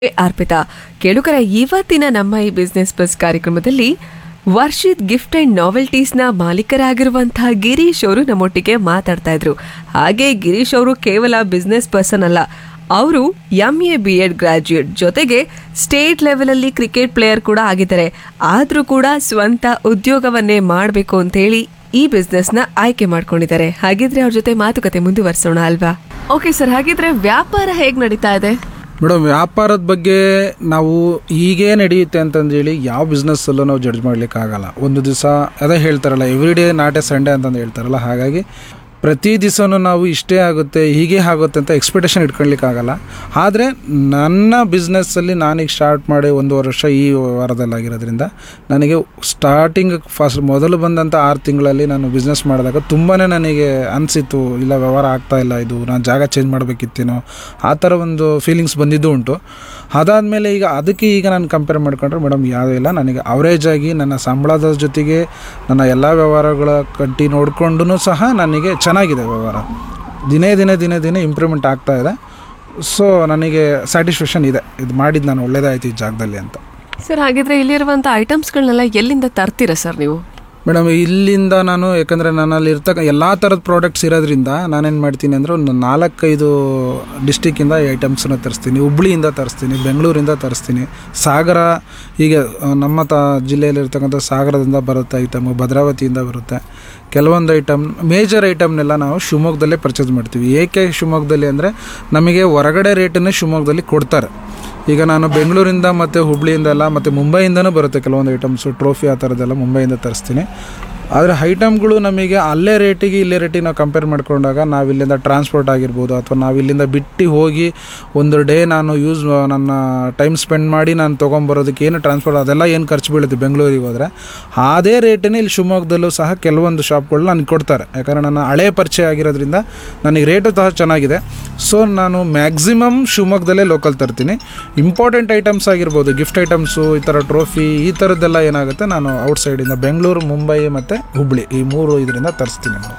ಅರ್ಪಿತಾ ಕೇಳುಗರ ಇವತ್ತಿನ ನಮ್ಮ ಈ ಬಿಸ್ನೆಸ್ ಬಸ್ ಕಾರ್ಯಕ್ರಮದಲ್ಲಿ ವರ್ಷಿತ್ ಗಿಫ್ಟ್ ಅಂಡ್ ನಾವೆಲ್ಟೀಸ್ನ ಮಾಲೀಕರಾಗಿರುವಂತಹ ಗಿರೀಶ್ ಅವರು ನಮ್ಮೊಟ್ಟಿಗೆ ಮಾತಾಡ್ತಾ ಇದ್ರು ಹಾಗೆ ಗಿರೀಶ್ ಅವರು ಕೇವಲ ಬಿಸ್ನೆಸ್ ಪರ್ಸನ್ ಅಲ್ಲ ಅವರು M A B Ed graduate ಜೊತೆಗೆ ಸ್ಟೇಟ್ ಲೆವೆಲಲ್ಲಿ ಕ್ರಿಕೆಟ್ ಪ್ಲೇಯರ್ ಕೂಡ ಆಗಿದ್ದಾರೆ ಆದರೂ ಕೂಡ ಸ್ವಂತ ಉದ್ಯೋಗವನ್ನೇ ಮಾಡಬೇಕು ಅಂತೇಳಿ ಈ ಬಿಸ್ನೆಸ್ನ ಆಯ್ಕೆ ಮಾಡ್ಕೊಂಡಿದ್ದಾರೆ ಹಾಗಿದ್ರೆ ಅವ್ರ ಜೊತೆ ಮಾತುಕತೆ ಮುಂದುವರಿಸೋಣ ಅಲ್ವಾ ಓಕೆ ಸರ್ ಹಾಗಿದ್ರೆ ವ್ಯಾಪಾರ ಹೇಗ್ ನಡೀತಾ ಇದೆ ಮೇಡಮ್ ವ್ಯಾಪಾರದ ಬಗ್ಗೆ ನಾವು ಹೀಗೇ ನಡೆಯುತ್ತೆ ಅಂತಂದೇಳಿ ಯಾವ ಬಿಸ್ನೆಸ್ಸಲ್ಲೂ ನಾವು ಜಡ್ಜ್ ಮಾಡಲಿಕ್ಕಾಗಲ್ಲ ಒಂದು ದಿವಸ ಅದೇ ಹೇಳ್ತಾರಲ್ಲ every day not a Sunday ಅಂತಂದು ಹೇಳ್ತಾರಲ್ಲ ಹಾಗಾಗಿ ಪ್ರತಿ ದಿವಸನೂ ನಾವು ಇಷ್ಟೇ ಆಗುತ್ತೆ ಹೀಗೆ ಆಗುತ್ತೆ ಅಂತ ಎಕ್ಸ್ಪೆಕ್ಟೇಷನ್ ಇಟ್ಕೊಳ್ಲಿಕ್ಕಾಗಲ್ಲ ಆದರೆ ನನ್ನ ಬಿಸ್ನೆಸ್ಸಲ್ಲಿ ನಾನೀಗ ಸ್ಟಾರ್ಟ್ ಮಾಡಿ ಒಂದು ವರ್ಷ ಈ ವಾರದಲ್ಲಾಗಿರೋದ್ರಿಂದ ನನಗೆ ಸ್ಟಾರ್ಟಿಂಗ್ ಫಸ್ಟ್ ಮೊದಲು ಬಂದಂಥ ಆರು ತಿಂಗಳಲ್ಲಿ ನಾನು ಬಿಸ್ನೆಸ್ ಮಾಡಿದಾಗ ತುಂಬಾ ನನಗೆ ಅನಿಸಿತ್ತು ಇಲ್ಲ ವ್ಯವಹಾರ ಆಗ್ತಾ ಇಲ್ಲ ಇದು ನಾನು ಜಾಗ ಚೇಂಜ್ ಮಾಡಬೇಕಿತ್ತೇನೋ ಆ ಥರ ಒಂದು ಫೀಲಿಂಗ್ಸ್ ಬಂದಿದ್ದು ಉಂಟು ಅದಾದಮೇಲೆ ಈಗ ಅದಕ್ಕೆ ಈಗ ನಾನು ಕಂಪೇರ್ ಮಾಡ್ಕೊಂಡ್ರೆ ಮೇಡಮ್ ಯಾವುದೂ ಇಲ್ಲ ನನಗೆ ಅವರೇಜ್ ಆಗಿ ನನ್ನ ಸಂಬಳದ ಜೊತೆಗೆ ನನ್ನ ಎಲ್ಲ ವ್ಯವಹಾರಗಳ ಕಟ್ಟಿ ನೋಡಿಕೊಂಡು ಸಹ ನನಗೆ ಚೆನ್ನಾಗಿದೆ ವ್ಯವಹಾರ ದಿನೇ ದಿನೇ ದಿನೇ ದಿನೇ ಇಂಪ್ರೂವ್ಮೆಂಟ್ ಆಗ್ತಾ ಇದೆ ಸೊ ನನಗೆ ಸ್ಯಾಟಿಸ್ಫ್ಯಾಕ್ಷನ್ ಇದೆ ಇದು ಮಾಡಿದ್ದು ನಾನು ಒಳ್ಳೇದಾಯ್ತು ಈ ಜಾಗದಲ್ಲಿ ಅಂತ ಸರ್ ಹಾಗಿದ್ರೆ ಇಲ್ಲಿರುವಂತ ಐಟಮ್ಸ್ಗಳನ್ನೆಲ್ಲ ಎಲ್ಲಿಂದ ತರ್ತೀರಾ ಸರ್ ನೀವು ಮೇಡಮ್ ಇಲ್ಲಿಂದ ನಾನು ಯಾಕಂದರೆ ನನ್ನಲ್ಲಿ ಇರ್ತಕ್ಕ ಎಲ್ಲ ಥರದ ಪ್ರಾಡಕ್ಟ್ಸ್ ಇರೋದ್ರಿಂದ ನಾನೇನು ಮಾಡ್ತೀನಿ ಅಂದರೆ ಒಂದು ನಾಲ್ಕೈದು ಡಿಸ್ಟಿಕ್ಕಿಂದ ಐಟಮ್ಸನ್ನ ತರಿಸ್ತೀನಿ ಹುಬ್ಳಿಯಿಂದ ತರಿಸ್ತೀನಿ ಬೆಂಗಳೂರಿಂದ ತರಿಸ್ತೀನಿ ಸಾಗರ ಹೀಗೆ ಆ, ನಮ್ಮ ತ ಜಿಲ್ಲೆಯಲ್ಲಿ ಇರ್ತಕ್ಕಂಥ ಸಾಗರದಿಂದ ಬರುತ್ತೆ ಐಟಮು ಭದ್ರಾವತಿಯಿಂದ ಬರುತ್ತೆ ಕೆಲವೊಂದು ಐಟಮ್ ಮೇಜರ್ ಐಟಮ್ನೆಲ್ಲ ನಾವು ಶಿವಮೊಗ್ಗದಲ್ಲೇ ಪರ್ಚೇಸ್ ಮಾಡ್ತೀವಿ ಏಕೆ ಶಿವಮೊಗ್ಗದಲ್ಲಿ ಅಂದರೆ ನಮಗೆ ಹೊರಗಡೆ ರೇಟನ್ನೇ ಶಿವಮೊಗ್ಗದಲ್ಲಿ ಕೊಡ್ತಾರೆ ಈಗ ನಾನು ಬೆಂಗಳೂರಿಂದ ಮತ್ತು ಹುಬ್ಳಿಯಿಂದೆಲ್ಲ ಮತ್ತು ಮುಂಬೈಯಿಂದನೂ ಬರುತ್ತೆ ಕೆಲವೊಂದು ಐಟಮ್ಸು ಟ್ರೋಫಿ ಆ ಥರದ್ದೆಲ್ಲ ಮುಂಬೈಯಿಂದ ತರಿಸ್ತೀನಿ ಆದರೆ ಐಟಮ್ಗಳು ನಮಗೆ ಅಲ್ಲೇ ರೇಟಿಗೆ ಇಲ್ಲೇ ರೇಟಿಗೆ ನಾವು ಕಂಪೇರ್ ಮಾಡ್ಕೊಂಡಾಗ ನಾವು ಇಲ್ಲಿಂದ ಟ್ರಾನ್ಸ್ಪೋರ್ಟ್ ಆಗಿರ್ಬೋದು ಅಥವಾ ನಾವು ಇಲ್ಲಿಂದ ಬಿಟ್ಟು ಹೋಗಿ ಒಂದು ಡೇ ನಾನು ಯೂಸ್ ನನ್ನ ಟೈಮ್ ಸ್ಪೆಂಡ್ ಮಾಡಿ ನಾನು ತೊಗೊಂಬರೋದಕ್ಕೆ ಏನು ಟ್ರಾನ್ಸ್ಪೋರ್ಟ್ ಅದೆಲ್ಲ ಏನು ಖರ್ಚು ಬೀಳುತ್ತೆ ಬೆಂಗಳೂರಿಗೆ ಹೋದರೆ ಅದೇ ರೇಟನ್ನೇ ಇಲ್ಲಿ ಶಿವಮೊಗ್ಗದಲ್ಲೂ ಸಹ ಕೆಲವೊಂದು ಶಾಪ್ಗಳು ನನಗೆ ಕೊಡ್ತಾರೆ ಯಾಕಂದರೆ ನನ್ನ ಹಳೆ ಪರಿಚಯ ಆಗಿರೋದ್ರಿಂದ ನನಗೆ ರೇಟು ಸಹ ಚೆನ್ನಾಗಿದೆ ಸೊ ನಾನು ಮ್ಯಾಕ್ಸಿಮಮ್ ಶಿವಮೊಗ್ಗದಲ್ಲೇ ಲೋಕಲ್ ತರ್ತೀನಿ ಇಂಪಾರ್ಟೆಂಟ್ ಐಟಮ್ಸ್ ಆಗಿರ್ಬೋದು ಗಿಫ್ಟ್ ಐಟಮ್ಸು ಈ ಥರ ಟ್ರೋಫಿ ಈ ಥರದ್ದೆಲ್ಲ ಏನಾಗುತ್ತೆ ನಾನು ಔಟ್ಸೈಡಿಂದ ಬೆಂಗಳೂರು ಮುಂಬೈ ಮತ್ತು ಹುಬ್ಳಿ ಈ ಮೂರು ಇದರಿಂದ ತರಿಸ್ತೀನಿ ನಾನು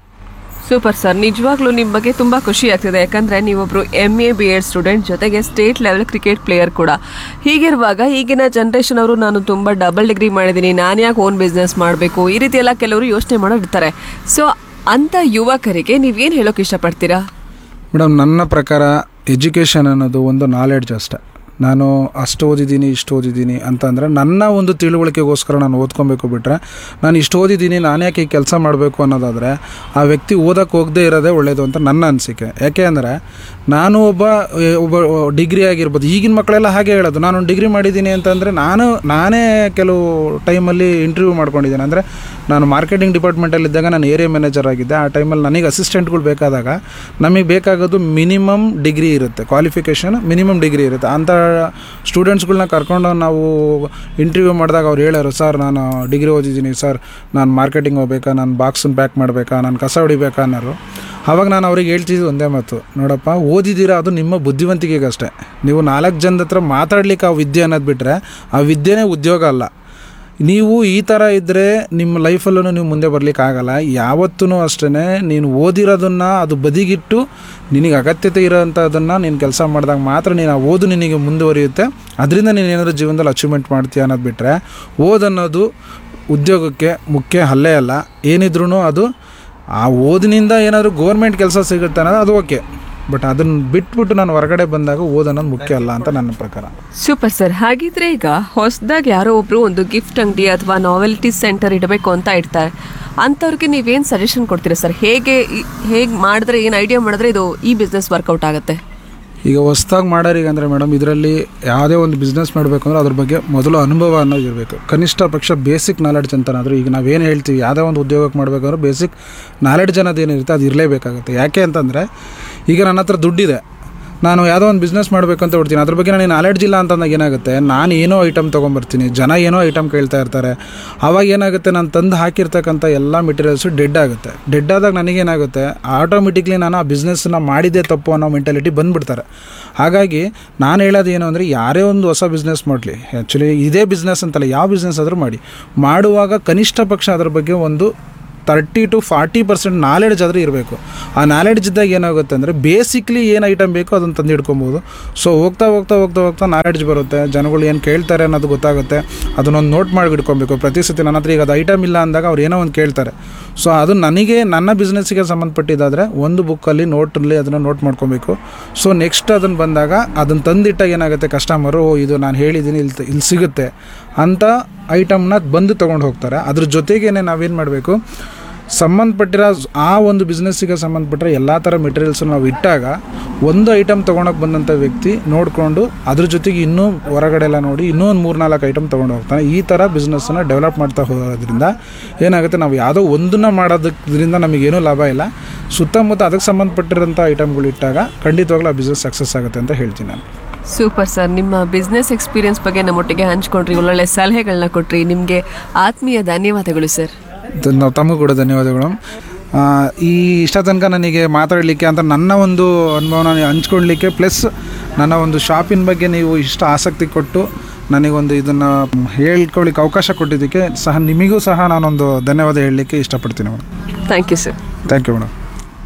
ಸೂಪರ್ ಸರ್ ನಿಜವಾಗ್ಲೂ ನಿಮ್ಮ ಬಗ್ಗೆ ತುಂಬಾ ಖುಷಿ ಆಗ್ತಿದೆ ಯಾಕಂದ್ರೆ ನೀವೊಬ್ರು M A B Ed student ಜೊತೆಗೆ ಸ್ಟೇಟ್ ಲೆವೆಲ್ ಕ್ರಿಕೆಟ್ ಪ್ಲೇಯರ್ ಕೂಡ ಹೀಗಿರುವಾಗ ಈಗಿನ ಜನರೇಷನ್ ಅವರು ನಾನು ತುಂಬಾ ಡಬಲ್ ಡಿಗ್ರಿ ಮಾಡಿದ್ದೀನಿ ನಾನು ಯಾಕೆ ಓನ್ ಬಿಸ್ನೆಸ್ ಮಾಡಬೇಕು ಈ ರೀತಿ ಎಲ್ಲ ಕೆಲವರು ಯೋಚನೆ ಮಾಡೋರಿರ್ತಾರೆ ಸೊ ಅಂತ ಯುವಕರಿಗೆ ನೀವೇನು ಹೇಳೋಕೆ ಇಷ್ಟಪಡ್ತೀರಾ ಮೇಡಮ್ ನನ್ನ ಪ್ರಕಾರ ಎಜುಕೇಷನ್ ಅನ್ನೋದು ಒಂದು ನಾಲೆಡ್ಜ್ ಅಷ್ಟೆ ನಾನು ಅಷ್ಟು ಓದಿದ್ದೀನಿ ಇಷ್ಟು ಓದಿದ್ದೀನಿ ಅಂತಂದರೆ ನನ್ನ ಒಂದು ತಿಳುವಳಿಕೆಗೋಸ್ಕರ ನಾನು ಓದ್ಕೊಬೇಕು ಬಿಟ್ಟರೆ ನಾನು ಇಷ್ಟು ಓದಿದ್ದೀನಿ ನಾನು ಯಾಕೆ ಈ ಕೆಲಸ ಮಾಡಬೇಕು ಅನ್ನೋದಾದರೆ ಆ ವ್ಯಕ್ತಿ ಓದಕ್ಕೆ ಹೋಗದೇ ಇರೋದೇ ಒಳ್ಳೆಯದು ಅಂತ ನನ್ನ ಅನಿಸಿಕೆ ಯಾಕೆ ಅಂದರೆ ನಾನು ಒಬ್ಬ ಎ, ಒಬ್ಬ ಡಿಗ್ರಿ ಆಗಿರ್ಬೋದು ಈಗಿನ ಮಕ್ಕಳೆಲ್ಲ ಹಾಗೆ ಹೇಳೋದು ನಾನು ಡಿಗ್ರಿ ಮಾಡಿದ್ದೀನಿ ಅಂತಂದರೆ ನಾನು ನಾನೇ ಕೆಲವು ಟೈಮಲ್ಲಿ ಇಂಟರ್ವ್ಯೂ ಮಾಡ್ಕೊಂಡಿದ್ದೇನೆ ಅಂದರೆ ನಾನು ಮಾರ್ಕೆಟಿಂಗ್ ಡಿಪಾರ್ಟ್ಮೆಂಟಲ್ಲಿದ್ದಾಗ ನಾನು ಏರಿಯಾ ಮ್ಯಾನೇಜರ್ ಆಗಿದ್ದೆ ಆ ಟೈಮಲ್ಲಿ ನನಗೆ ಅಸಿಸ್ಟೆಂಟ್ಗಳು ಬೇಕಾದಾಗ ನಮಗೆ ಬೇಕಾಗೋದು ಮಿನಿಮಮ್ ಡಿಗ್ರಿ ಇರುತ್ತೆ ಕ್ವಾಲಿಫಿಕೇಷನ್ ಮಿನಿಮಮ್ ಡಿಗ್ರಿ ಇರುತ್ತೆ ಅಂಥ ಸ್ಟೂಡೆಂಟ್ಸ್ಗಳ್ನ ಕರ್ಕೊಂಡು ನಾವು ಇಂಟರ್ವ್ಯೂ ಮಾಡಿದಾಗ ಅವ್ರು ಹೇಳೋರು ಸರ್ ನಾನು ಡಿಗ್ರಿ ಓದಿದ್ದೀನಿ ಸರ್ ನಾನು ಮಾರ್ಕೆಟಿಂಗ್ ಹೋಗ್ಬೇಕಾ ನಾನು ಬಾಕ್ಸನ್ನು ಪ್ಯಾಕ್ ಮಾಡಬೇಕಾ ನಾನು ಕಸ ಹೊಡಿಬೇಕಾ ಅನ್ನೋರು ಆವಾಗ ನಾನು ಅವ್ರಿಗೆ ಹೇಳ್ತಿದ್ದು ಒಂದೇ ಮಾತು ನೋಡಪ್ಪ ಓದಿದ್ದೀರಾ ಅದು ನಿಮ್ಮ ಬುದ್ಧಿವಂತಿಕೆಗಷ್ಟೇ ನೀವು ನಾಲ್ಕು ಜನದ ಹತ್ರ ಮಾತಾಡ್ಲಿಕ್ಕೆ ಆ ವಿದ್ಯೆ ಅನ್ನೋದು ಬಿಟ್ಟರೆ ಆ ವಿದ್ಯೆನೇ ಉದ್ಯೋಗ ಅಲ್ಲ ನೀವು ಈ ಥರ ಇದ್ದರೆ ನಿಮ್ಮ ಲೈಫಲ್ಲೂ ನೀವು ಮುಂದೆ ಬರಲಿಕ್ಕೆ ಆಗಲ್ಲ ಯಾವತ್ತೂ ಅಷ್ಟೇ ನೀನು ಓದಿರೋದನ್ನು ಅದು ಬದಿಗಿಟ್ಟು ನಿನಗೆ ಅಗತ್ಯತೆ ಇರೋಂಥದ್ದನ್ನು ನೀನು ಕೆಲಸ ಮಾಡಿದಾಗ ಮಾತ್ರ ನೀನು ಆ ಓದು ನಿನಗೆ ಮುಂದುವರಿಯುತ್ತೆ ಅದರಿಂದ ನೀನು ಏನಾದರೂ ಜೀವನದಲ್ಲಿ ಅಚೀವ್ಮೆಂಟ್ ಮಾಡ್ತೀಯ ಅನ್ನೋದು ಬಿಟ್ಟರೆ ಓದನ್ನೋದು ಉದ್ಯೋಗಕ್ಕೆ ಮುಖ್ಯ ಅಲ್ಲೇ ಅಲ್ಲ ಏನಿದ್ರೂ ಅದು ಆ ಓದಿನಿಂದ ಏನಾದರೂ ಗೋರ್ಮೆಂಟ್ ಕೆಲಸ ಸಿಗುತ್ತೆ ಅನ್ನೋದು ಅದು ಓಕೆ ಬಟ್ ಅದನ್ನು ಬಿಟ್ಬಿಟ್ಟು ನಾನು ಹೊರಗಡೆ ಬಂದಾಗ ಓದನ್ನೋದು ಮುಖ್ಯ ಅಲ್ಲ ಅಂತ ನನ್ನ ಪ್ರಕಾರ ಸೂಪರ್ ಸರ್ ಹಾಗಿದ್ರೆ ಈಗ ಹೊಸದಾಗಿ ಯಾರೋ ಒಬ್ರು ಒಂದು ಗಿಫ್ಟ್ ಅಂಗಡಿ ಅಥವಾ ನಾವೆಲ್ಟಿ ಸೆಂಟರ್ ಇಡಬೇಕು ಅಂತ ಇಡ್ತಾರೆ ಅಂಥವ್ರಿಗೆ ನೀವೇನು ಸಜೆಷನ್ ಕೊಡ್ತೀರಾ ಸರ್ ಹೇಗೆ ಹೇಗೆ ಮಾಡಿದ್ರೆ ಏನು ಐಡಿಯಾ ಮಾಡಿದ್ರೆ ಇದು ಈ ಬಿಸ್ನೆಸ್ ವರ್ಕೌಟ್ ಆಗುತ್ತೆ ಈಗ ಹೊಸ್ದಾಗಿ ಮಾಡೋರಿಗೆ ಅಂದರೆ ಮೇಡಮ್ ಇದರಲ್ಲಿ ಯಾವುದೇ ಒಂದು ಬಿಸ್ನೆಸ್ ಮಾಡಬೇಕು ಅಂದ್ರೆ ಅದ್ರ ಬಗ್ಗೆ ಮೊದಲು ಅನುಭವ ಅನ್ನೋದು ಇರಬೇಕು ಕನಿಷ್ಠ ಪಕ್ಷ ಬೇಸಿಕ್ ನಾಲೆಡ್ಜ್ ಅಂತನಾದರೂ ಈಗ ನಾವೇನು ಹೇಳ್ತೀವಿ ಯಾವುದೇ ಒಂದು ಉದ್ಯೋಗಕ್ಕೆ ಮಾಡಬೇಕಂದ್ರೆ ಬೇಸಿಕ್ ನಾಲೆಡ್ಜ್ ಅನ್ನೋದು ಏನಿರುತ್ತೆ ಅದು ಇರಲೇಬೇಕಾಗುತ್ತೆ ಯಾಕೆ ಅಂತಂದರೆ ಈಗ ನನ್ನ ಹತ್ರ ದುಡ್ಡಿದೆ ನಾನು ಯಾವುದೋ ಒಂದು ಬಿಸ್ನೆಸ್ ಮಾಡಬೇಕು ಅಂತ ಹೊಡ್ತೀನಿ ಅದ್ರ ಬಗ್ಗೆ ನನಗೆ ನಾಲೆಡ್ಜ್ ಇಲ್ಲ ಅಂತಂದಾಗ ಏನಾಗುತ್ತೆ ನಾನು ಏನೋ ಐಟಮ್ ತೊಗೊಂಬರ್ತೀನಿ ಜನ ಏನೋ ಐಟಮ್ ಕೇಳ್ತಾ ಇರ್ತಾರೆ ಆವಾಗ ಏನಾಗುತ್ತೆ ನಾನು ತಂದು ಹಾಕಿರ್ತಕ್ಕಂಥ ಎಲ್ಲ ಮೆಟೀರಿಯಲ್ಸು ಡೆಡ್ ಆಗುತ್ತೆ ಡೆಡ್ ಆದಾಗ ನನಗೇನಾಗುತ್ತೆ ಆಟೋಮೆಟಿಕ್ಲಿ ನಾನು ಆ ಬಿಸ್ನೆಸ್ನ ಮಾಡಿದ್ದೇ ತಪ್ಪು ಅನ್ನೋ ಮೆಂಟಾಲಿಟಿ ಬಂದುಬಿಡ್ತಾರೆ ಹಾಗಾಗಿ ನಾನು ಹೇಳೋದು ಏನು ಅಂದರೆ ಯಾರೇ ಒಂದು ಹೊಸ ಬಿಸ್ನೆಸ್ ಮಾಡಲಿ ಆ್ಯಕ್ಚುಲಿ ಇದೇ ಬಿಸ್ನೆಸ್ ಅಂತಲ್ಲ ಯಾವ ಬಿಸ್ನೆಸ್ ಆದರೂ ಮಾಡಿ ಮಾಡುವಾಗ ಕನಿಷ್ಠ ಪಕ್ಷ ಅದ್ರ ಬಗ್ಗೆ ಒಂದು thirty to forty percent knowledge ಆದರೆ ಇರಬೇಕು ಆ ನಾಲೆಡ್ಜ್ ಇದ್ದಾಗ ಏನಾಗುತ್ತೆ ಅಂದರೆ ಬೇಸಿಕ್ಲಿ ಏನು ಐಟಮ್ ಬೇಕೋ ಅದನ್ನು ತಂದು ಇಟ್ಕೊಬೋದು ಸೊ ಹೋಗ್ತಾ ಹೋಗ್ತಾ ಹೋಗ್ತಾ ಹೋಗ್ತಾ ನಾಲೆಡ್ಜ್ ಬರುತ್ತೆ ಜನಗಳು ಏನು ಕೇಳ್ತಾರೆ ಅನ್ನೋದು ಗೊತ್ತಾಗುತ್ತೆ ಅದನ್ನೊಂದು ನೋಟ್ ಮಾಡಿ ಇಟ್ಕೊಬೇಕು ಪ್ರತಿ ಸತಿ ನನ್ನ ಹತ್ರ ಈಗ ಅದು ಐಟಮ್ ಇಲ್ಲ ಅಂದಾಗ ಅವ್ರು ಏನೋ ಒಂದು ಕೇಳ್ತಾರೆ ಸೊ ಅದು ನನಗೆ ನನ್ನ ಬಿಸ್ನೆಸ್ಸಿಗೆ ಸಂಬಂಧಪಟ್ಟಿದ್ದಾದರೆ ಒಂದು ಬುಕ್ಕಲ್ಲಿ ನೋಟಲ್ಲಿ ಅದನ್ನು ನೋಟ್ ಮಾಡ್ಕೊಬೇಕು ಸೊ ನೆಕ್ಸ್ಟ್ ಅದನ್ನು ಬಂದಾಗ ಅದನ್ನು ತಂದಿಟ್ಟಾಗ ಏನಾಗುತ್ತೆ ಕಸ್ಟಮರು ಓ ಇದು ನಾನು ಹೇಳಿದ್ದೀನಿ ಇಲ್ಲಿ ಇಲ್ಲಿ ಸಿಗುತ್ತೆ ಅಂತ ಐಟಮ್ನ ಬಂದು ತೊಗೊಂಡು ಹೋಗ್ತಾರೆ ಅದ್ರ ಜೊತೆಗೇನೆ ನಾವೇನು ಮಾಡಬೇಕು ಸಂಬಂಧಪಟ್ಟಿರೋ ಆ ಒಂದು ಬಿಸ್ನೆಸ್ಸಿಗೆ ಸಂಬಂಧಪಟ್ಟಿರೋ ಎಲ್ಲ ಥರ ಮೆಟೀರಿಯಲ್ಸ್ ನಾವು ಇಟ್ಟಾಗ ಒಂದು ಐಟಮ್ ತೊಗೊಳಕ್ಕೆ ಬಂದಂಥ ವ್ಯಕ್ತಿ ನೋಡಿಕೊಂಡು ಅದ್ರ ಜೊತೆಗೆ ಇನ್ನೂ ಹೊರಗಡೆ ಎಲ್ಲ ನೋಡಿ ಇನ್ನೂ ಒಂದು ಮೂರು ನಾಲ್ಕು ಐಟಮ್ ತೊಗೊಂಡು ಹೋಗ್ತಾನೆ ಈ ಥರ ಬಿಸ್ನೆಸ್ಸನ್ನು ಡೆವಲಪ್ ಮಾಡ್ತಾ ಹೋಗೋದ್ರಿಂದ ಏನಾಗುತ್ತೆ ನಾವು ಯಾವುದೋ ಒಂದನ್ನು ಮಾಡೋದಕ್ರಿಂದ ನಮಗೇನೂ ಲಾಭ ಇಲ್ಲ ಸುತ್ತಮುತ್ತ ಅದಕ್ಕೆ ಸಂಬಂಧಪಟ್ಟಿರೋಂಥ ಐಟಮ್ಗಳು ಇಟ್ಟಾಗ ಖಂಡಿತವಾಗ್ಲೂ ಆ ಬಿಸ್ನೆಸ್ ಸಕ್ಸಸ್ ಆಗುತ್ತೆ ಅಂತ ಹೇಳ್ತೀನಿ ನಾನು ಸೂಪರ್ ಸರ್ ನಿಮ್ಮ ಬಿಸ್ನೆಸ್ ಎಕ್ಸ್ಪೀರಿಯನ್ಸ್ ಬಗ್ಗೆ ನಮ್ಮೊಟ್ಟಿಗೆ ಹಂಚ್ಕೊಂಡ್ರಿ ಒಳ್ಳೊಳ್ಳೆ ಸಲಹೆಗಳನ್ನ ಕೊಟ್ರಿ ನಿಮಗೆ ಆತ್ಮೀಯ ಧನ್ಯವಾದಗಳು ಸರ್ ತ- ನಾವು ತಮಗೂ ಕೂಡ ಧನ್ಯವಾದಗಳು ಆ, ಈ ಇಷ್ಟ ತನಕ ನನಗೆ ಮಾತಾಡಲಿಕ್ಕೆ ಅಂತ ನನ್ನ ಒಂದು ಅನುಭವನ ಹಂಚ್ಕೊಳ್ಲಿಕ್ಕೆ ಪ್ಲಸ್ ನನ್ನ ಒಂದು ಶಾಪಿನ ಬಗ್ಗೆ ನೀವು ಇಷ್ಟ ಆಸಕ್ತಿ ಕೊಟ್ಟು ನನಗೊಂದು ಇದನ್ನು ಹೇಳ್ಕೊಳ್ಳಿಕ್ಕೆ ಅವಕಾಶ ಕೊಟ್ಟಿದ್ದಕ್ಕೆ ಸಹ ನಿಮಗೂ ಸಹ ನಾನೊಂದು ಧನ್ಯವಾದ ಹೇಳಲಿಕ್ಕೆ ಇಷ್ಟಪಡ್ತೀನಿ madam thank you sir thank you madam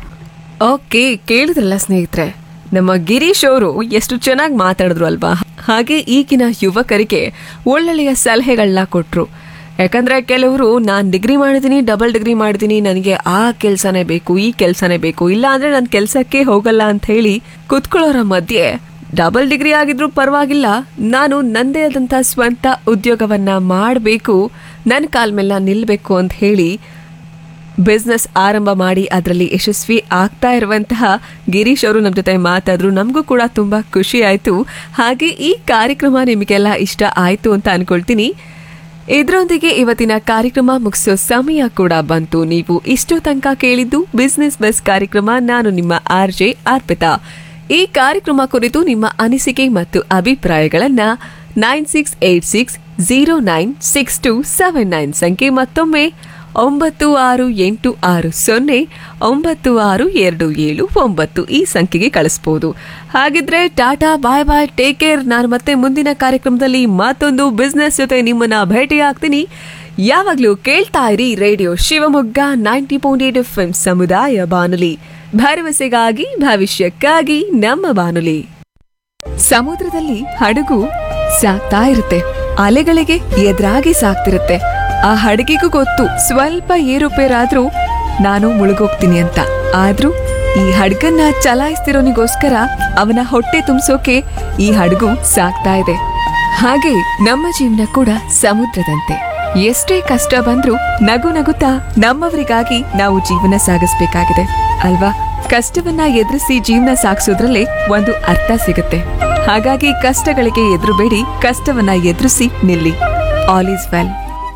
okay ಕೇಳಿದ್ರಲ್ಲ ಸ್ನೇಹಿತರೆ ನಮ್ಮ ಗಿರೀಶ್ ಅವರು ಎಷ್ಟು ಚೆನ್ನಾಗಿ ಮಾತಾಡಿದ್ರು ಅಲ್ವಾ ಹಾಗೆ ಈಗಿನ ಯುವಕರಿಗೆ ಒಳ್ಳೊಳ್ಳೆಯ ಸಲಹೆಗಳನ್ನ ಕೊಟ್ರು ಯಾಕಂದ್ರೆ ಕೆಲವರು ನಾನು ಡಿಗ್ರಿ ಮಾಡಿದ್ದೀನಿ ಡಬಲ್ ಡಿಗ್ರಿ ಮಾಡಿದ್ದೀನಿ ನನಗೆ ಆ ಕೆಲಸನೇ ಬೇಕು ಈ ಕೆಲಸನೇ ಬೇಕು ಇಲ್ಲ ಅಂದ್ರೆ ನಾನು ಕೆಲಸಕ್ಕೆ ಹೋಗಲ್ಲ ಅಂತ ಹೇಳಿ ಕುತ್ಕೊಳ್ಳೋರ ಮಧ್ಯೆ ಡಬಲ್ ಡಿಗ್ರಿ ಆಗಿದ್ರು ಪರವಾಗಿಲ್ಲ ನಾನು ನಂದೇ ಆದಂಥ ಸ್ವಂತ ಉದ್ಯೋಗವನ್ನ ಮಾಡಬೇಕು ನನ್ನ ಕಾಲ ಮೇಲೆ ನಿಲ್ಲಬೇಕು ಅಂತ ಹೇಳಿ ಬಿಸ್ನೆಸ್ ಆರಂಭ ಮಾಡಿ ಅದರಲ್ಲಿ ಯಶಸ್ವಿ ಆಗ್ತಾ ಇರುವಂತಹ ಗಿರೀಶ್ ಅವರು ನಮ್ಮ ಜೊತೆ ಮಾತಾದ್ರು ನಮಗೂ ಕೂಡ ತುಂಬಾ ಖುಷಿ ಆಯ್ತು ಹಾಗೆ ಈ ಕಾರ್ಯಕ್ರಮ ನಿಮಗೆಲ್ಲ ಇಷ್ಟ ಆಯ್ತು ಅಂತ ಅನ್ಕೊಳ್ತೀನಿ ಇದರೊಂದಿಗೆ ಇವತ್ತಿನ ಕಾರ್ಯಕ್ರಮ ಮುಗಿಸೋ ಸಮಯ ಕೂಡ ಬಂತು ನೀವು ಇಷ್ಟು ತನಕ ಕೇಳಿದ್ದು ಬಿಸ್ನೆಸ್ ಬಸ್ ಕಾರ್ಯಕ್ರಮ ನಾನು ನಿಮ್ಮ ಆರ್ ಜೆ ಅರ್ಪಿತಾ ಈ ಕಾರ್ಯಕ್ರಮ ಕುರಿತು ನಿಮ್ಮ ಅನಿಸಿಕೆ ಮತ್ತು ಅಭಿಪ್ರಾಯಗಳನ್ನ nine six eight six zero nine six two seven nine ಸಂಖ್ಯೆ ಮತ್ತೊಮ್ಮೆ ಒಂಬತ್ತು ಆರು ಎಂಟು ಆರು ಸೊನ್ನೆ ಒಂಬತ್ತು ಆರು ಎರಡು ಏಳು ಒಂಬತ್ತು ಈ ಸಂಖ್ಯೆಗೆ ಕಳಿಸ್ಬೋದು ಹಾಗಿದ್ರೆ tata bye bye take care ನಾನು ಮತ್ತೆ ಮುಂದಿನ ಕಾರ್ಯಕ್ರಮದಲ್ಲಿ ಮತ್ತೊಂದು ಬಿಸ್ನೆಸ್ ಜೊತೆ ನಿಮ್ಮನ್ನ ಭೇಟಿ ಆಗ್ತೀನಿ ಯಾವಾಗಲೂ ಕೇಳ್ತಾ ಇರಿ radio Shivamogga ninety point eight F ಸಮುದಾಯ ಬಾನುಲಿ ಭರವಸೆಗಾಗಿ ಭವಿಷ್ಯಕ್ಕಾಗಿ ನಮ್ಮ ಬಾನುಲಿ ಸಮುದ್ರದಲ್ಲಿ ಹಡಗು ಸಾಗ್ತಾ ಇರುತ್ತೆ ಅಲೆಗಳಿಗೆ ಎದುರಾಗಿ ಸಾಗ್ತಿರುತ್ತೆ ಆ ಹಡಗಿಗೂ ಗೊತ್ತು ಸ್ವಲ್ಪ ಏರುಪೇರಾದ್ರೂ ನಾನು ಮುಳುಗೋಗ್ತೀನಿ ಅಂತ ಆದ್ರೂ ಈ ಹಡಗನ್ನ ಚಲಾಯಿಸ್ತಿರೋನಿಗೋಸ್ಕರ ಅವನ ಹೊಟ್ಟೆ ತುಂಬಿಸೋಕೆ ಈ ಹಡಗು ಸಾಗ್ತಾ ಇದೆ ಹಾಗೆ ನಮ್ಮ ಜೀವನ ಕೂಡ ಸಮುದ್ರದಂತೆ ಎಷ್ಟೇ ಕಷ್ಟ ಬಂದ್ರೂ ನಗು ನಗುತ್ತಾ ನಮ್ಮವರಿಗಾಗಿ ನಾವು ಜೀವನ ಸಾಗಿಸ್ಬೇಕಾಗಿದೆ ಅಲ್ವಾ ಕಷ್ಟವನ್ನ ಎದುರಿಸಿ ಜೀವನ ಸಾಗಿಸೋದ್ರಲ್ಲೇ ಒಂದು ಅರ್ಥ ಸಿಗುತ್ತೆ ಹಾಗಾಗಿ ಕಷ್ಟಗಳಿಗೆ ಎದುರುಬೇಡಿ ಕಷ್ಟವನ್ನ ಎದುರಿಸಿ ನಿಲ್ಲಿ ಆಲ್ ಈಸ್ ವೆಲ್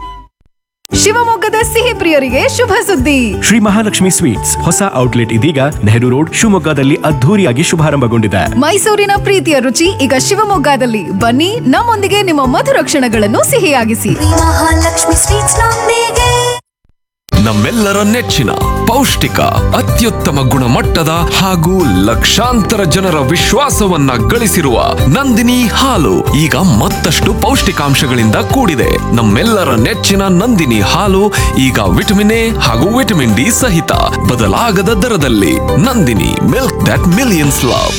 ಶಿವಮೊಗ್ಗದ ಸಿಹಿ ಪ್ರಿಯರಿಗೆ ಶುಭ ಸುದ್ದಿ ಶ್ರೀ ಮಹಾಲಕ್ಷ್ಮಿ ಸ್ವೀಟ್ಸ್ ಹೊಸ ಔಟ್ಲೆಟ್ ಇದೀಗ ನೆಹರು ರೋಡ್ ಶಿವಮೊಗ್ಗದಲ್ಲಿ ಅದ್ಧೂರಿಯಾಗಿ ಶುಭಾರಂಭಗೊಂಡಿದೆ ಮೈಸೂರಿನ ಪ್ರೀತಿಯ ರುಚಿ ಈಗ ಶಿವಮೊಗ್ಗದಲ್ಲಿ ಬನ್ನಿ ನಮ್ಮೊಂದಿಗೆ ನಿಮ್ಮ ಮಧುರ ಕ್ಷಣಗಳನ್ನು ಸಿಹಿಯಾಗಿಸಿ ಮಹಾಲಕ್ಷ್ಮಿ ಸ್ವೀಟ್ಸ್ ನೊಂದಿಗೆ ನಮ್ಮೆಲ್ಲರ ನೆಚ್ಚಿನ ಪೌಷ್ಟಿಕ ಅತ್ಯುತ್ತಮ ಗುಣಮಟ್ಟದ ಹಾಗೂ ಲಕ್ಷಾಂತರ ಜನರ ವಿಶ್ವಾಸವನ್ನ ಗಳಿಸಿರುವ ನಂದಿನಿ ಹಾಲು ಈಗ ಮತ್ತಷ್ಟು ಪೌಷ್ಟಿಕಾಂಶಗಳಿಂದ ಕೂಡಿದೆ ನಮ್ಮೆಲ್ಲರ ನೆಚ್ಚಿನ ನಂದಿನಿ ಹಾಲು ಈಗ ವಿಟಮಿನ್ ಎ ಹಾಗೂ ವಿಟಮಿನ್ ಡಿ ಸಹಿತ ಬದಲಾಗದ ದರದಲ್ಲಿ Nandini milk that millions love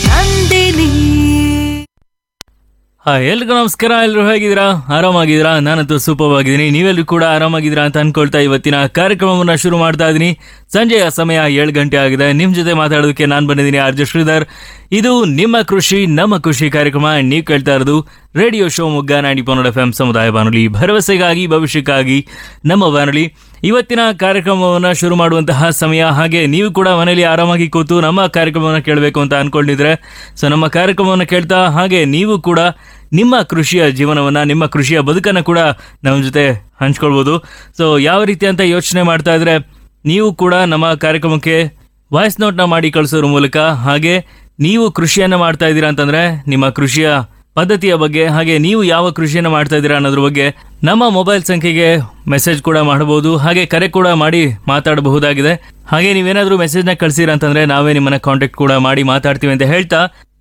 hi ಎಲ್ರಿಗೂ ನಮಸ್ಕಾರ ಎಲ್ಲರೂ ಹೇಗಿದ್ದೀರಾ ಆರಾಮಾಗಿದ್ದೀರಾ ನಾನಂತೂ ಸೂಪರ್ ಆಗಿದ್ದೀನಿ ನೀವೆಲ್ಲರೂ ಕೂಡ ಆರಾಮಾಗಿದ್ದೀರಾ ಅಂತ ಅನ್ಕೊಳ್ತಾ ಇವತ್ತಿನ ಕಾರ್ಯಕ್ರಮವನ್ನು ಶುರು ಮಾಡ್ತಾ ಇದ್ದೀನಿ ಸಂಜೆಯ ಸಮಯ ಏಳು ಗಂಟೆ ಆಗಿದೆ ನಿಮ್ಮ ಜೊತೆ ಮಾತಾಡೋದಕ್ಕೆ ನಾನು ಬಂದಿದ್ದೀನಿ ಆರ್ಜೆ ಶ್ರೀಧರ್ ಇದು ನಿಮ್ಮ ಕೃಷಿ ನಮ್ಮ ಖುಷಿ ಕಾರ್ಯಕ್ರಮ ನೀವು ಕೇಳ್ತಾ ಇರೋದು ರೇಡಿಯೋ ಶೋ ಮುಗ್ಗ ನಾಡಿ ಪನ್ನಡ ಎಫ್ ಎಂ ಸಮುದಾಯ ಬಾನುಲಿ ಭರವಸೆಗಾಗಿ ಭವಿಷ್ಯಕ್ಕಾಗಿ ನಮ್ಮ ಬಾನುಲಿ ಇವತ್ತಿನ ಕಾರ್ಯಕ್ರಮವನ್ನು ಶುರು ಮಾಡುವಂತಹ ಸಮಯ ಹಾಗೆ ನೀವು ಕೂಡ ಮನೆಯಲ್ಲಿ ಆರಾಮಾಗಿ ಕೂತು ನಮ್ಮ ಕಾರ್ಯಕ್ರಮವನ್ನು ಕೇಳಬೇಕು ಅಂತ ಅನ್ಕೊಂಡಿದ್ರೆ ಸೊ ನಮ್ಮ ಕಾರ್ಯಕ್ರಮವನ್ನು ಕೇಳ್ತಾ ಹಾಗೆ ನೀವು ಕೂಡ ನಿಮ್ಮ ಕೃಷಿಯ ಜೀವನವನ್ನು ನಿಮ್ಮ ಕೃಷಿಯ ಬದುಕನ್ನು ಕೂಡ ನಮ್ಮ ಜೊತೆ ಹಂಚ್ಕೊಳ್ಬೋದು ಸೊ ಯಾವ ರೀತಿ ಅಂತ ಯೋಚನೆ ಮಾಡ್ತಾ ಇದ್ರೆ ನೀವು ಕೂಡ ನಮ್ಮ ಕಾರ್ಯಕ್ರಮಕ್ಕೆ ವಾಯ್ಸ್ ನೋಟ್ನ ಮಾಡಿ ಕಳಿಸೋದ್ರ ಮೂಲಕ ಹಾಗೆ ನೀವು ಕೃಷಿಯನ್ನು ಮಾಡ್ತಾ ಇದ್ದೀರಾ ಅಂತಂದ್ರೆ ನಿಮ್ಮ ಕೃಷಿಯ ಪದ್ಧತಿಯ ಬಗ್ಗೆ ಹಾಗೆ ನೀವು ಯಾವ ಕೃಷಿಯನ್ನು ಮಾಡ್ತಾ ಇದ್ದೀರಾ ಅನ್ನೋದ್ರ ಬಗ್ಗೆ ನಮ್ಮ ಮೊಬೈಲ್ ಸಂಖ್ಯೆಗೆ ಮೆಸೇಜ್ ಕೂಡ ಮಾಡಬಹುದು ಹಾಗೆ ಕರೆ ಕೂಡ ಮಾಡಿ ಮಾತಾಡಬಹುದಾಗಿದೆ ಹಾಗೆ ನೀವೇನಾದರೂ ಮೆಸೇಜ್ನ ಕಳಿಸಿರ ಅಂತಂದ್ರೆ ನಾವೇ ನಿಮ್ಮನ್ನ ಕಾಂಟ್ಯಾಕ್ಟ್ ಕೂಡ ಮಾಡಿ ಮಾತಾಡ್ತೀವಿ ಅಂತ ಹೇಳ್ತಾ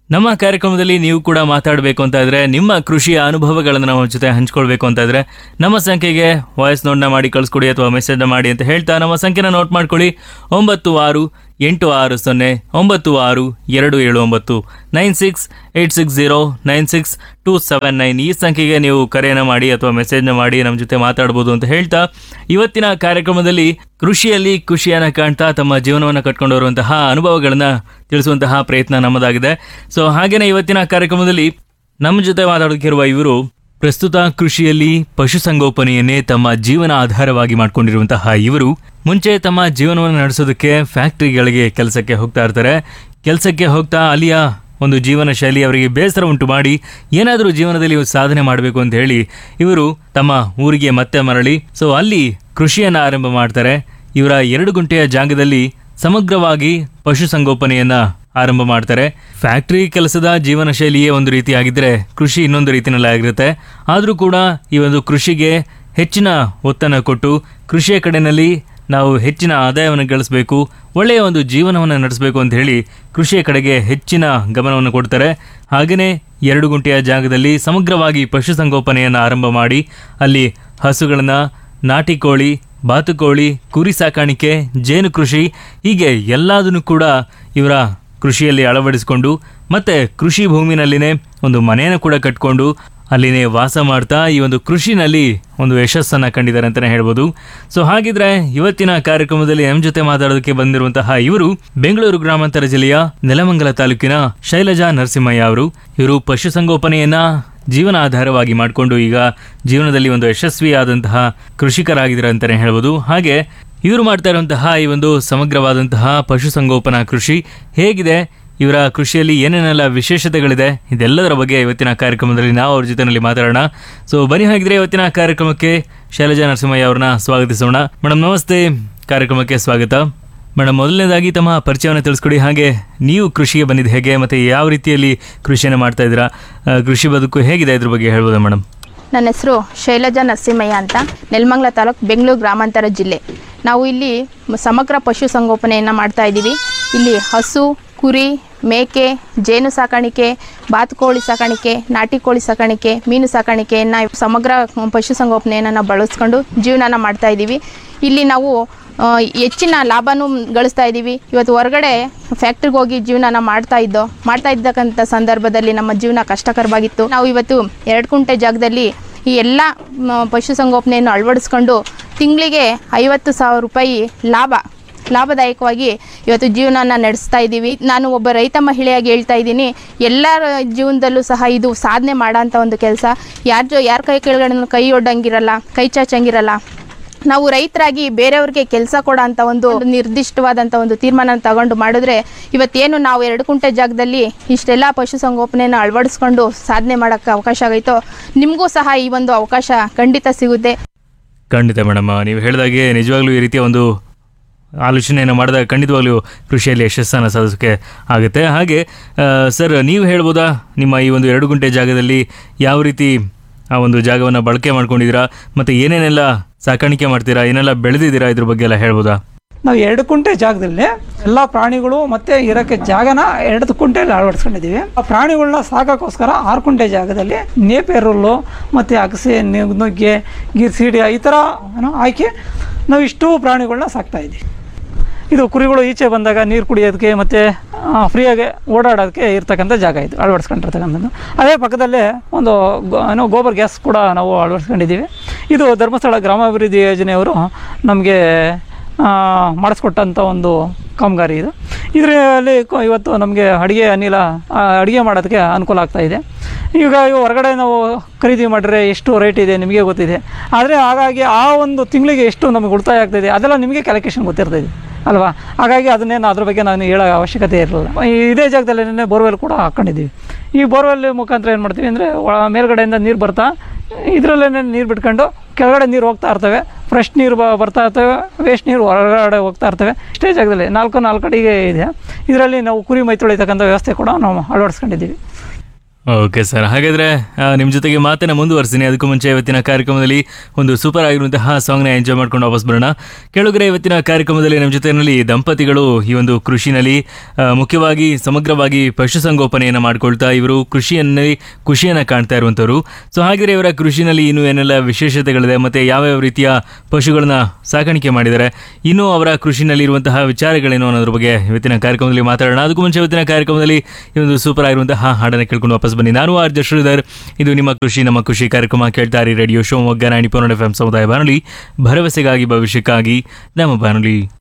ನಮ್ಮ ಕಾರ್ಯಕ್ರಮದಲ್ಲಿ ನೀವು ಕೂಡ ಮಾತಾಡಬೇಕು ಅಂತ ಇದ್ರೆ ನಿಮ್ಮ ಕೃಷಿಯ ಅನುಭವಗಳನ್ನು ನಮ್ಮ ಜೊತೆ ಹಂಚ್ಕೊಳ್ಬೇಕು ಅಂತ ಇದ್ರೆ ನಮ್ಮ ಸಂಖ್ಯೆಗೆ ವಾಯ್ಸ್ ನೋಟ್ನ ಮಾಡಿ ಕಳಿಸ್ಕೊಡಿ ಅಥವಾ ಮೆಸೇಜ್ನ ಮಾಡಿ ಅಂತ ಹೇಳ್ತಾ ನಮ್ಮ ಸಂಖ್ಯೆನ ನೋಟ್ ಮಾಡ್ಕೊಳ್ಳಿ ಒಂಬತ್ತು ಆರು ಎಂಟು ಆರು ಸೊನ್ನೆ ಒಂಬತ್ತು ಆರು ಎರಡು ಏಳು ಒಂಬತ್ತು nine six eight six zero nine six two seven nine ಈ ಸಂಖ್ಯೆಗೆ ನೀವು ಕರೆಯನ್ನು ಮಾಡಿ ಅಥವಾ ಮೆಸೇಜ್ನ ಮಾಡಿ ನಮ್ಮ ಜೊತೆ ಮಾತಾಡ್ಬೋದು ಅಂತ ಹೇಳ್ತಾ ಇವತ್ತಿನ ಕಾರ್ಯಕ್ರಮದಲ್ಲಿ ಕೃಷಿಯಲ್ಲಿ ಖುಷಿಯನ್ನು ಕಾಣ್ತಾ ತಮ್ಮ ಜೀವನವನ್ನು ಕಟ್ಕೊಂಡು ಬರುವಂತಹ ಅನುಭವಗಳನ್ನು ತಿಳಿಸುವಂತಹ ಪ್ರಯತ್ನ ನಮ್ಮದಾಗಿದೆ ಸೊ ಹಾಗೇನೆ ಇವತ್ತಿನ ಕಾರ್ಯಕ್ರಮದಲ್ಲಿ ನಮ್ಮ ಜೊತೆ ಮಾತಾಡೋದಕ್ಕಿರುವ ಇವರು ಪ್ರಸ್ತುತ ಕೃಷಿಯಲ್ಲಿ ಪಶುಸಂಗೋಪನೆಯನ್ನೇ ತಮ್ಮ ಜೀವನ ಆಧಾರವಾಗಿ ಮಾಡಿಕೊಂಡಿರುವಂತಹ ಇವರು ಮುಂಚೆ ತಮ್ಮ ಜೀವನವನ್ನು ನಡೆಸೋದಕ್ಕೆ ಫ್ಯಾಕ್ಟರಿಗಳಿಗೆ ಕೆಲಸಕ್ಕೆ ಹೋಗ್ತಾ ಇರ್ತಾರೆ ಕೆಲಸಕ್ಕೆ ಹೋಗ್ತಾ ಅಲ್ಲಿಯ ಒಂದು ಜೀವನ ಶೈಲಿ ಅವರಿಗೆ ಬೇಸರ ಉಂಟು ಮಾಡಿ ಏನಾದರೂ ಜೀವನದಲ್ಲಿ ಒಂದು ಸಾಧನೆ ಮಾಡಬೇಕು ಅಂತ ಹೇಳಿ ಇವರು ತಮ್ಮ ಊರಿಗೆ ಮತ್ತೆ ಮರಳಿ ಸೊ ಅಲ್ಲಿ ಕೃಷಿಯನ್ನು ಆರಂಭ ಮಾಡ್ತಾರೆ ಇವರ ಎರಡು ಗುಂಟೆಯ ಜಾಗದಲ್ಲಿ ಸಮಗ್ರವಾಗಿ ಪಶುಸಂಗೋಪನೆಯನ್ನ ಆರಂಭ ಮಾಡ್ತಾರೆ ಫ್ಯಾಕ್ಟರಿ ಕೆಲಸದ ಜೀವನ ಶೈಲಿಯೇ ಒಂದು ರೀತಿಯಾಗಿದ್ದರೆ ಕೃಷಿ ಇನ್ನೊಂದು ರೀತಿಯಲ್ಲಿ ಆಗಿರುತ್ತೆ ಆದರೂ ಕೂಡ ಈ ಒಂದು ಕೃಷಿಗೆ ಹೆಚ್ಚಿನ ಒತ್ತನ್ನು ಕೊಟ್ಟು ಕೃಷಿಯ ಕಡೆಯಲ್ಲಿ ನಾವು ಹೆಚ್ಚಿನ ಆದಾಯವನ್ನು ಗಳಿಸಬೇಕು ಒಳ್ಳೆಯ ಒಂದು ಜೀವನವನ್ನು ನಡೆಸಬೇಕು ಅಂತ ಹೇಳಿ ಕೃಷಿಯ ಕಡೆಗೆ ಹೆಚ್ಚಿನ ಗಮನವನ್ನು ಕೊಡ್ತಾರೆ ಹಾಗೆಯೇ ಎರಡು ಗುಂಟೆಯ ಜಾಗದಲ್ಲಿ ಸಮಗ್ರವಾಗಿ ಪಶುಸಂಗೋಪನೆಯನ್ನು ಆರಂಭ ಮಾಡಿ ಅಲ್ಲಿ ಹಸುಗಳನ್ನು ನಾಟಿ ಕೋಳಿ ಬಾತುಕೋಳಿ ಕುರಿ ಸಾಕಾಣಿಕೆ ಜೇನು ಕೃಷಿ ಹೀಗೆ ಎಲ್ಲದನ್ನು ಕೂಡ ಇವರ ಕೃಷಿಯಲ್ಲಿ ಅಳವಡಿಸಿಕೊಂಡು ಮತ್ತೆ ಕೃಷಿ ಭೂಮಿನಲ್ಲಿನೇ ಒಂದು ಮನೆಯನ್ನು ಕೂಡ ಕಟ್ಕೊಂಡು ಅಲ್ಲಿನೇ ವಾಸ ಮಾಡ್ತಾ ಈ ಒಂದು ಕೃಷಿನಲ್ಲಿ ಒಂದು ಯಶಸ್ಸನ್ನು ಕಂಡಿದ್ದಾರೆ ಅಂತಲೇ ಹೇಳ್ಬೋದು ಸೊ ಹಾಗಿದ್ರೆ ಇವತ್ತಿನ ಕಾರ್ಯಕ್ರಮದಲ್ಲಿ ನಮ್ಮ ಜೊತೆ ಮಾತಾಡೋದಕ್ಕೆ ಬಂದಿರುವಂತಹ ಇವರು ಬೆಂಗಳೂರು ಗ್ರಾಮಾಂತರ ಜಿಲ್ಲೆಯ ನೆಲಮಂಗಲ ತಾಲೂಕಿನ ಶೈಲಜಾ ನರಸಿಂಹಯ್ಯ ಅವರು ಇವರು ಪಶುಸಂಗೋಪನೆಯನ್ನ ಜೀವನ ಆಧಾರವಾಗಿ ಮಾಡಿಕೊಂಡು ಈಗ ಜೀವನದಲ್ಲಿ ಒಂದು ಯಶಸ್ವಿಯಾದಂತಹ ಕೃಷಿಕರಾಗಿದ್ದಾರೆ ಅಂತಲೇ ಹೇಳ್ಬೋದು ಹಾಗೆ ಇವರು ಮಾಡ್ತಾ ಇರುವಂತಹ ಈ ಒಂದು ಸಮಗ್ರವಾದಂತಹ ಪಶುಸಂಗೋಪನಾ ಕೃಷಿ ಹೇಗಿದೆ ಇವರ ಕೃಷಿಯಲ್ಲಿ ಏನೇನೆಲ್ಲ ವಿಶೇಷತೆಗಳಿದೆ ಇದೆಲ್ಲದರ ಬಗ್ಗೆ ಇವತ್ತಿನ ಕಾರ್ಯಕ್ರಮದಲ್ಲಿ ನಾವು ಅವ್ರ ಜೊತೆನಲ್ಲಿ ಮಾತಾಡೋಣ ಸೊ ಬನ್ನಿ ಹಾಗಿದ್ರೆ ಇವತ್ತಿನ ಕಾರ್ಯಕ್ರಮಕ್ಕೆ ಶೈಲಜಾ ನರಸಿಂಹಯ್ಯ ಅವ್ರನ್ನ ಸ್ವಾಗತಿಸೋಣ ಮೇಡಮ್ ನಮಸ್ತೆ ಕಾರ್ಯಕ್ರಮಕ್ಕೆ ಸ್ವಾಗತ ಮೇಡಮ್ ಮೊದಲನೇದಾಗಿ ತಮ್ಮ ಪರಿಚಯವನ್ನು ತಿಳಿಸ್ಕೊಡಿ ಹಾಗೆ ನೀವು ಕೃಷಿಗೆ ಬಂದಿದ್ದು ಹೇಗೆ ಮತ್ತು ಯಾವ ರೀತಿಯಲ್ಲಿ ಕೃಷಿಯನ್ನು ಮಾಡ್ತಾ ಇದ್ದೀರಾ ಆ, ಕೃಷಿ ಬದುಕು ಹೇಗಿದೆ ಇದ್ರ ಬಗ್ಗೆ ಹೇಳ್ಬೋದಾ ಮೇಡಮ್ ನನ್ನ ಹೆಸರು ಶೈಲಜಾ ನರಸಿಂಹಯ್ಯ ಅಂತ ನೆಲಮಂಗಲ ತಾಲೂಕು ಬೆಂಗಳೂರು ಗ್ರಾಮಾಂತರ ಜಿಲ್ಲೆ ನಾವು ಇಲ್ಲಿ ಮ- ಸಮಗ್ರ ಪಶು ಸಂಗೋಪನೆಯನ್ನು ಮಾಡ್ತಾ ಇದ್ದೀವಿ ಇಲ್ಲಿ ಹಸು ಕುರಿ ಮೇಕೆ ಜೇನು ಸಾಕಾಣಿಕೆ ಬಾತುಕೋಳಿ ಸಾಕಾಣಿಕೆ ನಾಟಿ ಕೋಳಿ ಸಾಕಾಣಿಕೆ ಮೀನು ಸಾಕಾಣಿಕೆಯನ್ನು ಸಮಗ್ರ ಪಶು ಸಂಗೋಪನೆಯನ್ನು ನಾವು ಬಳಸ್ಕೊಂಡು ಜೀವನನ ಮಾಡ್ತಾ ಇದ್ದೀವಿ ಇಲ್ಲಿ ನಾವು ಆ, ಹೆಚ್ಚಿನ ಲಾಭನೂ ಗಳಿಸ್ತಾ ಇದ್ದೀವಿ ಇವತ್ತು ಹೊರಗಡೆ ಫ್ಯಾಕ್ಟ್ರಿಗೆ ಹೋಗಿ ಜೀವನನ ಮಾಡ್ತಾ ಇದ್ದೋ ಮಾಡ್ತಾ ಇದ್ದಕ್ಕಂಥ ಸಂದರ್ಭದಲ್ಲಿ ನಮ್ಮ ಜೀವನ ಕಷ್ಟಕರವಾಗಿತ್ತು ನಾವು ಇವತ್ತು ಎರಡು ಕುಂಟೆ ಜಾಗದಲ್ಲಿ ಈ ಎಲ್ಲ ಮ, ಪಶುಸಂಗೋಪನೆಯನ್ನು ಅಳವಡಿಸ್ಕೊಂಡು ತಿಂಗಳಿಗೆ ಐವತ್ತು ಸಾವಿರ ರೂಪಾಯಿ ಲಾಭ ಲಾಭದಾಯಕವಾಗಿ ಇವತ್ತು ಜೀವನನ ನಡೆಸ್ತಾ ಇದ್ದೀವಿ ನಾನು ಒಬ್ಬ ರೈತ ಮಹಿಳೆಯಾಗಿ ಹೇಳ್ತಾ ಇದ್ದೀನಿ ಎಲ್ಲರ ಜೀವನದಲ್ಲೂ ಸಹ ಇದು ಸಾಧನೆ ಮಾಡೋಂಥ ಒಂದು ಕೆಲಸ ಯಾರ ಜೊ ಯಾರ ಕೈ ಕೆಳಗಡೆ ಕೈ ಒಡ್ಡಂಗಿರಲ್ಲ ಕೈ ಚಾಚಂಗಿರಲ್ಲ ನಾವು ರೈತರಾಗಿ ಬೇರೆಯವ್ರಿಗೆ ಕೆಲಸ ಕೊಡೋ ಅಂತ ಒಂದು ನಿರ್ದಿಷ್ಟವಾದಂಥ ಒಂದು ತೀರ್ಮಾನ ತಗೊಂಡು ಮಾಡಿದ್ರೆ ಇವತ್ತೇನು ನಾವು ಎರಡು ಕುಂಟೆ ಜಾಗದಲ್ಲಿ ಇಷ್ಟೆಲ್ಲ ಪಶುಸಂಗೋಪನೆಯನ್ನು ಅಳವಡಿಸ್ಕೊಂಡು ಸಾಧನೆ ಮಾಡೋಕ್ಕೆ ಅವಕಾಶ ಆಗೈತೋ ನಿಮಗೂ ಸಹ ಈ ಒಂದು ಅವಕಾಶ ಖಂಡಿತ ಸಿಗುತ್ತೆ ಖಂಡಿತ ಮೇಡಮ್ ನೀವು ಹೇಳಿದಾಗೆ ನಿಜವಾಗ್ಲೂ ಈ ರೀತಿಯ ಒಂದು ಆಲೋಚನೆಯನ್ನು ಮಾಡಿದಾಗ ಖಂಡಿತವಾಗ್ಲೂ ಕೃಷಿಯಲ್ಲಿ ಯಶಸ್ಸನ್ನು ಸಾಧಿಸೋಕ್ಕೆ ಆಗುತ್ತೆ ಹಾಗೆ ಆ, ಸರ್ ನೀವು ಹೇಳ್ಬೋದಾ ನಿಮ್ಮ ಈ ಒಂದು ಎರಡು ಗುಂಟೆ ಜಾಗದಲ್ಲಿ ಯಾವ ರೀತಿ ಆ ಒಂದು ಜಾಗವನ್ನು ಬಳಕೆ ಮಾಡ್ಕೊಂಡಿದ್ದೀರಾ ಮತ್ತು ಏನೇನೆಲ್ಲ ಸಾಕಾಣಿಕೆ ಮಾಡ್ತೀರಾ ಏನೆಲ್ಲ ಬೆಳೆದಿದ್ದೀರಾ ಇದ್ರ ಬಗ್ಗೆ ಎಲ್ಲ ಹೇಳ್ಬೋದಾ ನಾವು ಎರಡು ಕುಂಟೆ ಜಾಗದಲ್ಲಿ ಎಲ್ಲ ಪ್ರಾಣಿಗಳು ಮತ್ತೆ ಇರೋಕ್ಕೆ ಜಾಗನ ಎರಡು ಕುಂಟೆಯಲ್ಲಿ ಅಳವಡಿಸ್ಕೊಂಡಿದ್ದೀವಿ ಆ ಪ್ರಾಣಿಗಳನ್ನ ಸಾಕೋಕ್ಕೋಸ್ಕರ ಆರು ಕುಂಟೆ ಜಾಗದಲ್ಲಿ ನೇಪೇರುಲ್ಲು ಮತ್ತು ಅಗಸೆ ನೆ- ನುಗ್ಗೆ ಗಿರ್ಸಿಡಿ ಈ ಥರ ಏನೋ ಹಾಕಿ ನಾವು ಇಷ್ಟು ಪ್ರಾಣಿಗಳನ್ನ ಸಾಕ್ತಾ ಇದ್ದೀವಿ ಇದು ಕುರಿಗಳು ಈಚೆ ಬಂದಾಗ ನೀರು ಕುಡಿಯೋದಕ್ಕೆ ಮತ್ತು ಫ್ರೀಯಾಗಿ ಓಡಾಡೋದಕ್ಕೆ ಇರ್ತಕ್ಕಂಥ ಜಾಗ ಇದು ಅಳವಡಿಸ್ಕೊಂಡಿರ್ತಕ್ಕಂಥದ್ದು ಅದೇ ಪಕ್ಕದಲ್ಲೇ ಒಂದು ಗೋ- ಏನೋ ಗೋಬರ್ ಗ್ಯಾಸ್ ಕೂಡ ನಾವು ಅಳವಡಿಸ್ಕೊಂಡಿದ್ದೀವಿ ಇದು ಧರ್ಮಸ್ಥಳ ಗ್ರಾಮಾಭಿವೃದ್ಧಿ ಯೋಜನೆಯವರು ನಮಗೆ ಮಾಡಿಸ್ಕೊಟ್ಟಂಥ ಒಂದು ಕಾಮಗಾರಿ ಇದು ಇದರಲ್ಲಿ ಇವತ್ತು ನಮಗೆ ಅಡುಗೆ ಅನಿಲ ಅಡುಗೆ ಮಾಡೋದಕ್ಕೆ ಅನುಕೂಲ ಆಗ್ತಾ ಇದೆ ಈಗ ಇವು ಹೊರಗಡೆ ನಾವು ಖರೀದಿ ಮಾಡಿದ್ರೆ ಎಷ್ಟು ರೇಟ್ ಇದೆ ನಿಮಗೆ ಗೊತ್ತಿದೆ ಆದರೆ ಹಾಗಾಗಿ ಆ ಒಂದು ತಿಂಗಳಿಗೆ ಎಷ್ಟು ನಮಗೆ ಉಳಿತಾಯ ಆಗ್ತಾಯಿದೆ ಅದೆಲ್ಲ ನಿಮಗೆ ಕ್ಯಾಲ್ಕುಲೇಷನ್ ಗೊತ್ತಿರ್ತದೆ ಅಲ್ವಾ ಹಾಗಾಗಿ ಅದನ್ನೇನು ಅದ್ರ ಬಗ್ಗೆ ನಾನು ಹೇಳೋ ಅವಶ್ಯಕತೆ ಇರಲಿಲ್ಲ ಈ ಇದೇ ಜಾಗದಲ್ಲಿ ಬೋರ್ವೆಲ್ ಕೂಡ ಹಾಕ್ಕೊಂಡಿದ್ದೀವಿ ಈ ಬೋರ್ವೆಲ್ ಮುಖಾಂತರ ಏನು ಮಾಡ್ತೀವಿ ಅಂದರೆ ಮೇಲ್ಗಡೆಯಿಂದ ನೀರು ಬರ್ತಾ ಇದರಲ್ಲೇ ನೀರು ಬಿಟ್ಕೊಂಡು ಕೆಳಗಡೆ ನೀರು ಹೋಗ್ತಾ ಇರ್ತವೆ ಫ್ರೆಶ್ ನೀರು ಬ ಬರ್ತಾ ಇರ್ತವೆ ವೇಸ್ಟ್ ನೀರು ಹೊರಗಡೆ ಹೋಗ್ತಾ ಇರ್ತವೆ ಇಷ್ಟೇ ಜಾಗದಲ್ಲಿ ನಾಲ್ಕು ನಾಲ್ಕು ಅಡಿಗೆ ಇದೆ ಇದರಲ್ಲಿ ನಾವು ಕುರಿ ಮೈ ತೊಳಿತಕ್ಕಂಥ ವ್ಯವಸ್ಥೆ ಕೂಡ ನಾವು ಅಳವಡಿಸ್ಕೊಂಡಿದ್ದೀವಿ ಓಕೆ ಸರ್ ಹಾಗಾದ್ರೆ ಆ, ನಿಮ್ಮ ಜೊತೆಗೆ ಮಾತನ್ನ ಮುಂದುವರಿಸ್ತೀನಿ ಅದಕ್ಕೂ ಮುಂಚೆ ಇವತ್ತಿನ ಕಾರ್ಯಕ್ರಮದಲ್ಲಿ ಒಂದು ಸೂಪರ್ ಆಗಿರುವಂತಹ ಸಾಂಗ್ನ ಎಂಜಾಯ್ ಮಾಡ್ಕೊಂಡು ವಾಪಸ್ ಬರೋಣ ಕೇಳುಗರೆ ಇವತ್ತಿನ ಕಾರ್ಯಕ್ರಮದಲ್ಲಿ ನಮ್ಮ ಜೊತೆಯಲ್ಲಿ ದಂಪತಿಗಳು ಈ ಒಂದು ಕೃಷಿನಲ್ಲಿ ಆ, ಮುಖ್ಯವಾಗಿ ಸಮಗ್ರವಾಗಿ ಪಶುಸಂಗೋಪನೆಯನ್ನು ಮಾಡ್ಕೊಳ್ತಾ ಇವರು ಕೃಷಿಯಲ್ಲಿ ಖುಷಿಯನ್ನು ಕಾಣ್ತಾ ಇರುವಂಥವ್ರು ಸೊ ಹಾಗಿದ್ರೆ ಇವರ ಕೃಷಿನಲ್ಲಿ ಇನ್ನೂ ಏನೆಲ್ಲ ವಿಶೇಷತೆಗಳಿದೆ ಮತ್ತು ಯಾವ್ಯಾವ ರೀತಿಯ ಪಶುಗಳನ್ನ ಸಾಕಾಣಿಕೆ ಮಾಡಿದ್ದಾರೆ ಇನ್ನೂ ಅವರ ಕೃಷಿನಲ್ಲಿ ಇರುವಂತಹ ವಿಚಾರಗಳೇನು ಅನ್ನೋದ್ರ ಬಗ್ಗೆ ಇವತ್ತಿನ ಕಾರ್ಯಕ್ರಮದಲ್ಲಿ ಮಾತಾಡೋಣ ಅದಕ್ಕೂ ಮುಂಚೆ ಇವತ್ತಿನ ಕಾರ್ಯಕ್ರಮದಲ್ಲಿ ಈ ಒಂದು ಸೂಪರ್ ಆಗಿರುವಂತಹ ಹಾಡನ್ನು ಕೇಳ್ಕೊಂಡು ವಾಪಸ್ ಬನ್ನಿ ನಾನು ಆರ್ ಶ್ರೀಧರ್ ಇದು ನಿಮ್ಮ ಕೃಷಿ ನಮ್ಮ ಕೃಷಿ ಕಾರ್ಯಕ್ರಮ ಕೇಳ್ತಾರೆ ರೇಡಿಯೋ ಶಿವಮೊಗ್ಗ ನಾಡಿ ಎಫ್ ಎಂ ಸಮುದಾಯ ಬಾನುಲಿ ಭರವಸೆಗಾಗಿ ಭವಿಷ್ಯಕ್ಕಾಗಿ ನಮ್ಮ ಬಾನುಲಿ